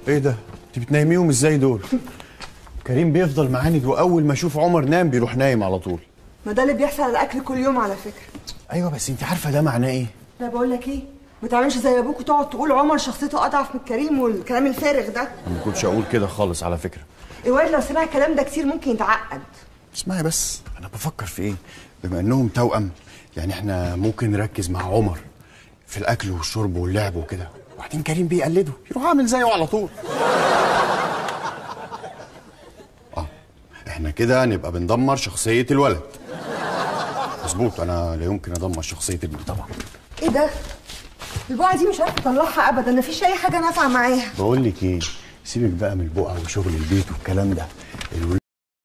ايه ده انت بتنيميهم ازاي دول كريم بيفضل معاند واول ما اشوف عمر نام بيروح نايم على طول ما ده اللي بيحصل على الاكل كل يوم على فكره ايوه بس انت عارفه ده معناه ايه لا بقول لك ايه ما تعملش زي ابوك وتقعد تقول عمر شخصيته اضعف من كريم والكلام الفارغ ده ما كنتش اقول كده خالص على فكره الواد لو سمع الكلام ده كتير ممكن يتعقد اسمعي بس انا بفكر في ايه بما انهم توأم يعني احنا ممكن نركز مع عمر في الاكل والشرب واللعب وكده وبعدين كريم بيقلده يروح عامل زيه على طول اه احنا كده نبقى بندمر شخصيه الولد مظبوط انا لا يمكن ادمر شخصيه ابني طبعا ايه ده البقعه دي مش عارفه اطلعها ابدا مفيش اي حاجه نافعه معاها بقول لك ايه سيبك بقى من البقعه وشغل البيت والكلام ده الولاد